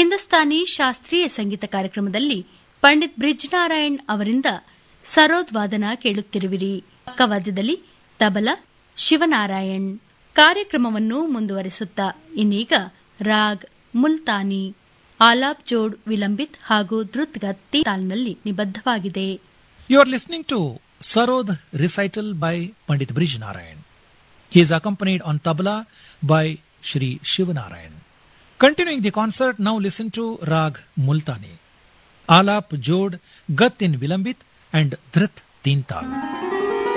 ಹಿಂದೂಸ್ತಾನಿ ಶಾಸ್ತ್ರೀಯ ಸಂಗೀತ ಕಾರ್ಯಕ್ರಮದಲ್ಲಿ ಪಂಡಿತ್ ಬ್ರಿಜ್ನಾರಾಯಣ್ ಅವರಿಂದ ಸರೋದ್ ವಾದನ ಕೇಳುತ್ತಿರುವಿರಿ ಪಕ್ಕವಾದ್ಯದಲ್ಲಿ ತಬಲ ಶಿವನಾರಾಯಣ್ ಕಾರ್ಯಕ್ರಮವನ್ನು ಮುಂದುವರಿಸುತ್ತಾ ಇನ್ನೀಗ ರಾಗ್ ಮುಲ್ತಾನಿ ಆಲಾಪ್ ಜೋಡ್ ವಿಲಂಬಿತ್ ಹಾಗೂ ಧೃತ್ಗತಿ ತಾಲ್ನಲ್ಲಿ ನಿಬದ್ಧವಾಗಿದೆ You are listening to Sarod recital by Pandit Brij Narayan. He is accompanied on tabla by Shri Shivanarayan. Continuing the concert, now listen to Rag Multani, Alap Jod, Gat in Vilambit and Dhrit Tintal.